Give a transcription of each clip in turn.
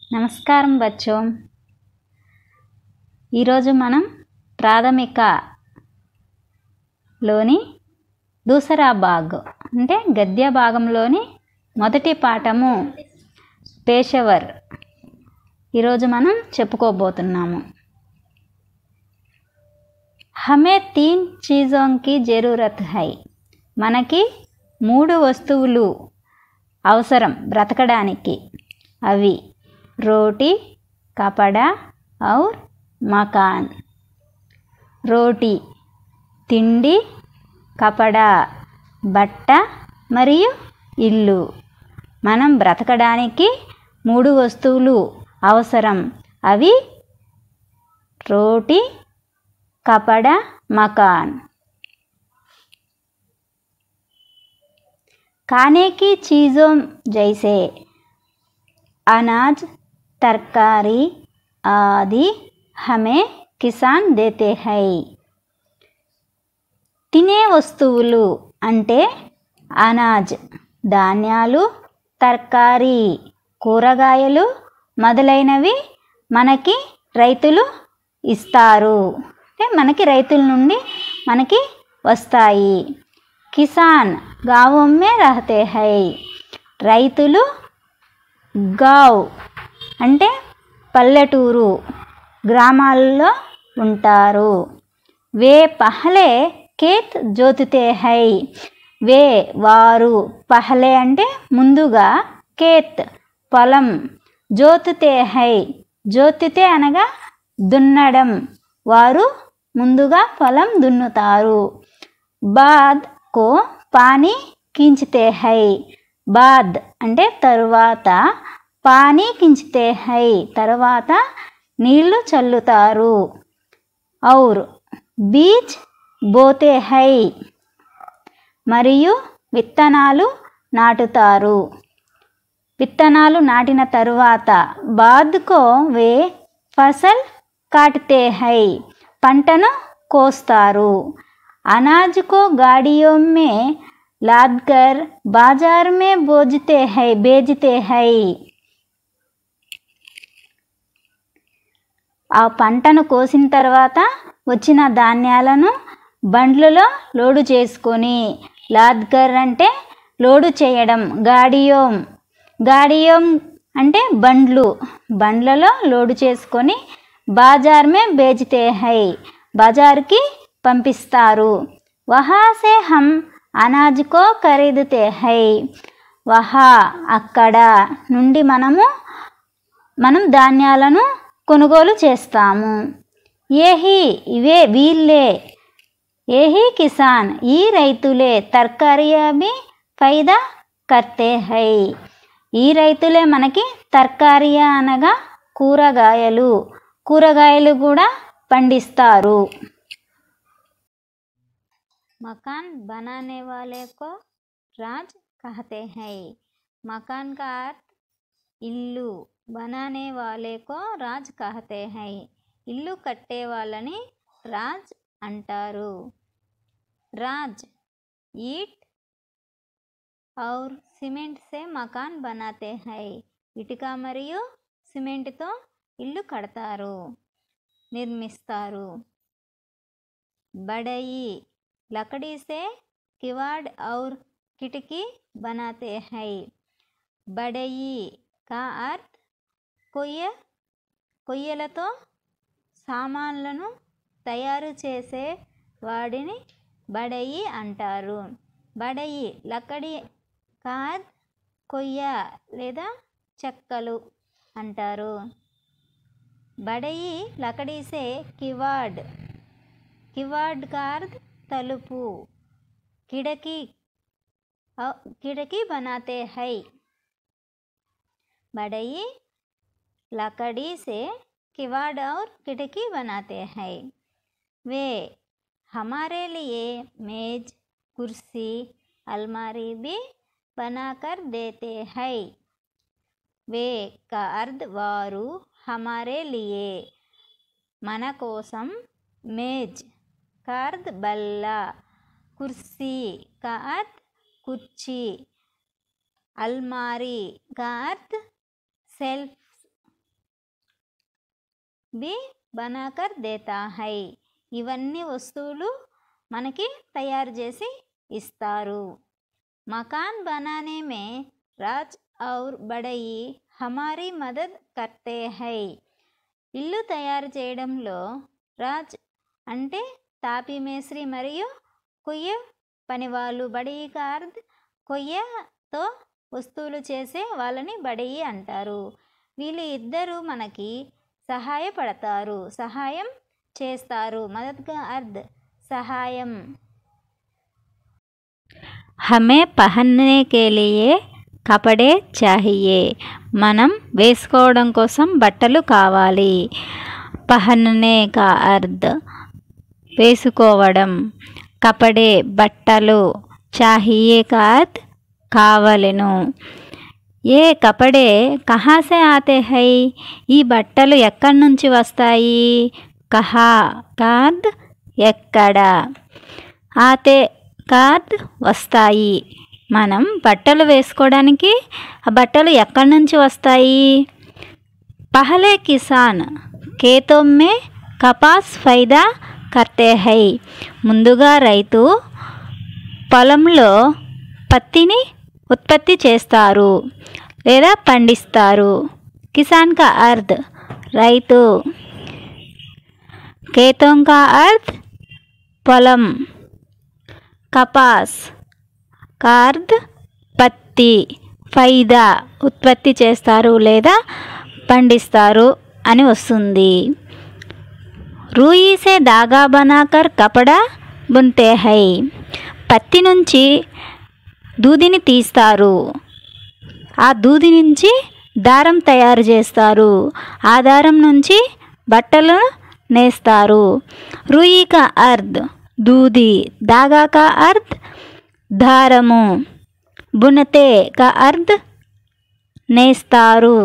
నమస్కారం బచ్చో ఈరోజు మనం ప్రాథమికలోని దూసరా బాగ్ అంటే గద్య భాగంలోని మొదటి పాఠము పేషవర్ ఈరోజు మనం చెప్పుకోబోతున్నాము హమే తీన్ చీజోంకి జరూరత్ హై మనకి మూడు వస్తువులు అవసరం బ్రతకడానికి అవి రోటీ కపడా ఔర్ మకాన్ రోటీ తిండి కపడా బట్ట మరియు ఇల్లు మనం బ్రతకడానికి మూడు వస్తువులు అవసరం అవి రోటీ కపడా మకాన్ खाने की चीज़ों जैसे अनाज तरकारी आदि हमें కిసాన్ దేతే హై తినే వస్తువులు అంటే అనాజ్ ధాన్యాలు తర్కారీ కూరగాయలు మొదలైనవి మనకి రైతులు ఇస్తారు అంటే మనకి రైతుల నుండి మనకి వస్తాయి కిసాన్ గావం మే రహతే హై రైతులు గావ్ అంటే పల్లెటూరు గ్రామాల్లో ఉంటారు వే పహలే కేత్ జోతితే హై వే వారు పహలే అంటే ముందుగా కేత్ పొలం జోతితే హై జోతితే అనగా దున్నడం వారు ముందుగా పొలం దున్నుతారు బాద్ కో పానీ కించితే హై బాద్ అంటే తరువాత పానీ కించితే హై తర్వాత నీళ్లు చల్లుతారు ఔర్ బీజ్ బోతే హై మరియు విత్తనాలు నాటుతారు విత్తనాలు నాటిన తరువాత బాద్కో వే ఫసల్ కాటితే హై పంటను కోస్తారు अनाज को गाड़ियों में लाद कर बाजार में बोझते हैं बेचते हैं ఆ పంటను కోసిన తర్వాత వచ్చిన ధాన్యాలను బండ్లలో లోడు చేసుకొని లాద్కర్ అంటే లోడు చేయడం గాడియోం గాడియోం అంటే బండ్లు బండ్లలో లోడు చేసుకొని బాజార్ మే బేచితే హై బజార్కి పంపిస్తారు వహాసే హమ్ అనాజ్కో ఖరీదుతే హై వహా అక్కడ నుండి మనము మనం ధాన్యాలను కొనుగోలు చేస్తాము ఏహి ఇవే వీళ్ళే ఏహి కిసాన్ ఈ రైతులే తర్కారియా బి ఫైదా కర్తే హై ఈ రైతులే మనకి తర్కారియా అనగా కూరగాయలు కూరగాయలు కూడా పండిస్తారు मकान बनाने वाले को राज कहते हैं मकान का अर्थ ఇల్లు బనానే వాలే కో రాజ్ కహతే హై ఇల్లు కట్టే వాళ్ళని రాజ్ అంటారు రాజ్ ఈట్ ఔర్ సిమెంట్ సే మకాన్ బనాతే హై ఇటుక మరియు సిమెంట్తో ఇల్లు కడతారు నిర్మిస్తారు బడయి लकड़ी से किवाड़ और खिड़की बनाते हैं బడయి కా అర్త్ కొయ్య కొయ్యలతో సామాన్లను తయారు చేసే వాడిని బడయి అంటారు బడయి లకడి కాద్ కొయ్య లేదా చెక్కలు అంటారు బడయి లకడీసే కివాడ్ కివాడ్ కార్ద్ తలుపు కిడకీ కిడకీ बनाते हैं बड़ई लकड़ी से किवाड़ और खिड़की बनाते हैं वे हमारे लिए मेज कुर्सी अलमारी भी बनाकर देते हैं वे का अर्थ वारू हमारे लिए మన కోసం మేజ్ కార్ద్ బల్ల కుర్సీ का अर्थ కుర్చీ అల్మారీ का अर्थ సెల్ఫ్ भी बनाकर देता है ఇవన్నీ వస్తువులు మనకి తయారు చేసి ఇస్తారు మకాన్ బనానే మే రాజ్ ఔర్ బడయి హమారీ మదద్ కర్తే హై ఇల్లు తయారు చేయడంలో రాజ్ అంటే తాపీ మేస్త్రి మరియు కొయ్య పనివాళ్ళు బడయి కార్ద్ కొయ్యతో వస్తువులు చేసే వాళ్ళని బడయి అంటారు వీళ్ళు ఇద్దరు మనకి సహాయపడతారు సహాయం చేస్తారు మదద్గా అర్ధ్ సహాయం హమే పహన్నే కే లియే కపడే చాహియే మనం వేసుకోవడం కోసం బట్టలు కావాలి పహన్నే కా అర్ధ్ వేసుకోవడం కపడే బట్టలు చాహియే కా అర్ధ్ కావలెను ఏ కపడే కహాసే ఆతే హై ఈ బట్టలు ఎక్కడి నుంచి వస్తాయి కహా కాద్ ఎక్కడ ఆతే కాద్ వస్తాయి మనం బట్టలు వేసుకోవడానికి ఆ బట్టలు ఎక్కడి నుంచి వస్తాయి పహలే కిసాన్ కేతొమ్మే కపాస్ ఫైదా కర్తే హై ముందుగా రైతు పొలంలో పత్తిని ఉత్పత్తి చేస్తారు లేదా పండిస్తారు కిసాన్ కా అర్ధ్ రైతు కేతం కా అర్ధ్ పొలం కపాస్ కార్ద్ పత్తి ఫైదా ఉత్పత్తి చేస్తారు లేదా పండిస్తారు అని వస్తుంది రూయి సే దాగా బనాకర్ కపడా బున్తే హై పత్తి నుంచి దూదిని తీస్తారు ఆ దూది నుంచి దారం తయారు చేస్తారు ఆ దారం నుంచి బట్టలను నేస్తారు రూయి కా అర్ధ్ దూది దాగా కా అర్ధ్ దారము బునతే కా అర్ధ్ నేస్తారు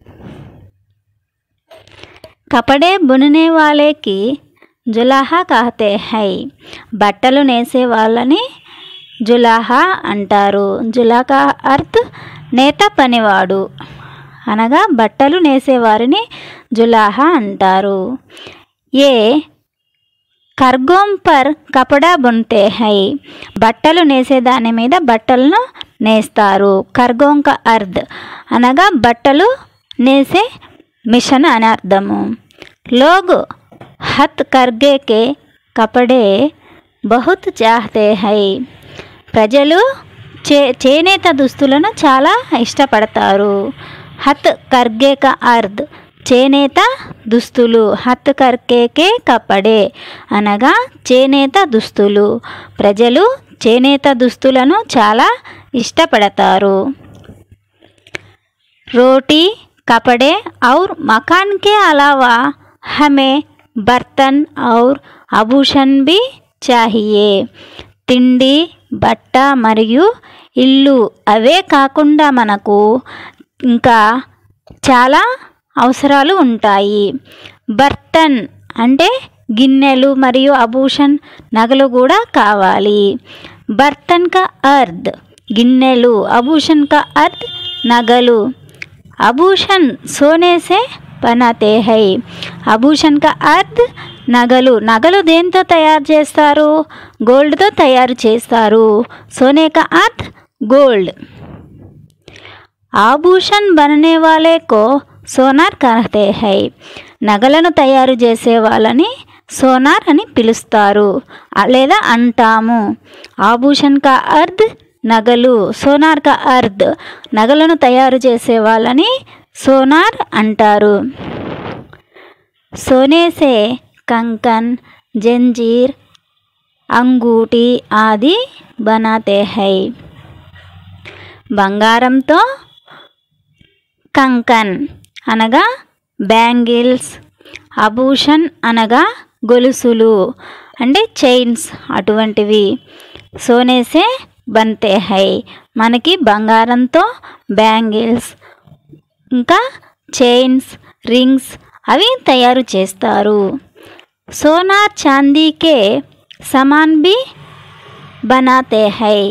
కపడే బుననే వాలేకి జులాహా कहते హై బట్టలు నేసే వాళ్ళని జులాహా అంటారు జులాకా అర్త్ నేత పనివాడు అనగా బట్టలు నేసేవారిని జులాహా అంటారు ఏ కర్గోం పర్ కపడా బున్తే హై బట్టలు నేసే దాని మీద బట్టలను నేస్తారు కర్గోం క అర్ధ్ అనగా బట్టలు నేసే మిషన్ అని అర్థము లోగ్ హత్ కర్గే కే కపడే బహుత్ చాహతే హై ప్రజలు చే చేనేత దుస్తులను చాలా ఇష్టపడతారు హత్ కర్గే క అర్ధ్ చేనేత దుస్తులు హత్ కర్కేకే కపడే అనగా చేనేత దుస్తులు ప్రజలు చేనేత దుస్తులను చాలా ఇష్టపడతారు రోటీ कपड़े और मकान के अलावा हमें बर्तन और आभूषण भी चाहिए తిండి బట్ట మరియు ఇల్లు అవే కాకుండా మనకు ఇంకా చాలా అవసరాలు ఉంటాయి బర్తన్ అంటే గిన్నెలు మరియు అభూషణ్ నగలు కూడా కావాలి బర్తన్ కా అర్ధ్ గిన్నెలు అభూషణ్ కా అర్ధ్ నగలు आभूषण सोने से बनाते हैं ఆభూషణ్ కా అర్ధ్ నగలు నగలు దేంతో తయారు చేస్తారు గోల్డ్తో తయారు చేస్తారు సోనే కా అర్ధ్ గోల్డ్ ఆభూషణ్ బననే వాలే కో సోనార్ కహతే హై నగలను తయారు చేసే వాళ్ళని సోనార్ అని పిలుస్తారు ఆ లేదా అంటాము ఆభూషణ్ కా అర్ధ్ నగలు సోనార్ కా అర్ధ్ నగలను తయారు చేసే వాళ్ళని సోనార్ అంటారు సోనే సే కంకన్ జంజీర్ అంగూటి ఆది బనాతే హై బంగారంతో కంకన్ అనగా బ్యాంగిల్స్ ఆభూషణ్ అనగా గొలుసులు అంటే చైన్స్ అటువంటివి సోనేసే బంతే హై మనకి బంగారంతో బ్యాంగిల్స్ ఇంకా చైన్స్ రింగ్స్ అవి తయారు చేస్తారు సోనార్ చాందీకే సమాన్ బి బనాతే హై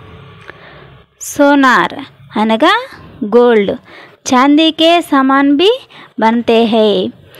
సోనార్ అనగా గోల్డ్ చాందీకే సమాన్ బి బనతే హై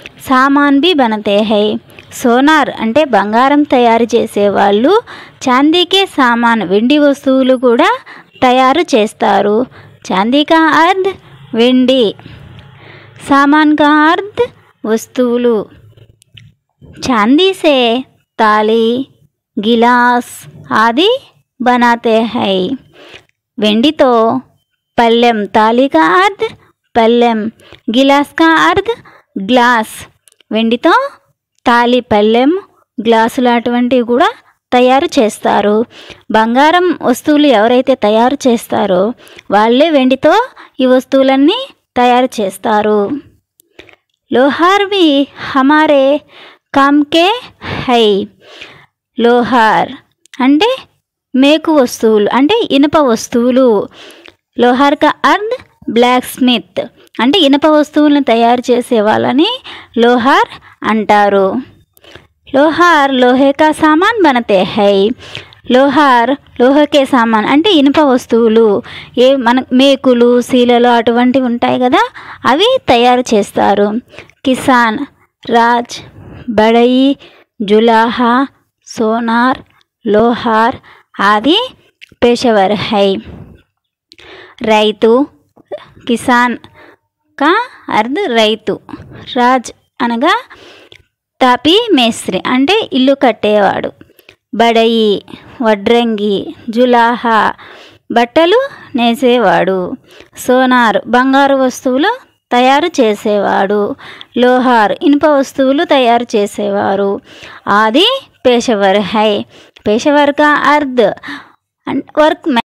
సామాన్ బి బనతే హై సోనార్ అంటే బంగారం తయారు చేసేవాళ్ళు చాందీకే సామాన్ వెండి వస్తువులు కూడా తయారు చేస్తారు చాందీ కా అర్ధ్ వెండి సామాన్ కా అర్ధ్ వస్తువులు चांदी से ताली गिलास आदि बनाते हैं వెండితో పళ్ళెం తాళి కా అర్ధ్ పళ్ళెం గిలాస్ కా అర్ధ్ గ్లాస్ వెండితో తాళి పళ్ళెం గ్లాసులు అటువంటివి కూడా తయారు చేస్తారు బంగారం వస్తువులు ఎవరైతే తయారు చేస్తారో వాళ్ళే వెండితో ఈ వస్తువులన్నీ తయారు చేస్తారు లోహార్ भी हमारे काम के హై లోహార్ అంటే మేకు వస్తువులు అంటే ఇనుప వస్తువులు లోహార్ కా అర్ధ్ బ్లాక్ స్మిత్ అంటే ఇనుప వస్తువులను తయారు చేసే వాళ్ళని లోహార్ అంటారు లోహార్ లోహే కా సామాన్ బనతే హై లోహార్ లోహకే సామాన్ అంటే ఇనుప వస్తువులు ఏ మన మేకులు శీలలు అటువంటివి ఉంటాయి కదా అవి తయారు చేస్తారు కిసాన్ రాజ్ బడయి జులాహా సోనార్ లోహార్ ఆది పేషవర్ హై రైతు కిసాన్ కా అర్ధ్ రైతు రాజ్ అనగా తాపి మేస్త్రి అంటే ఇల్లు కట్టేవాడు బడయి వడ్రంగి జులాహా బట్టలు నేసేవాడు సోనార్ బంగారు వస్తువులు తయారు చేసేవాడు లోహార్ ఇనుప వస్తువులు తయారు చేసేవారు ఆది పేషవర్ హై పేషవర్ కా అర్ధ్ వర్క్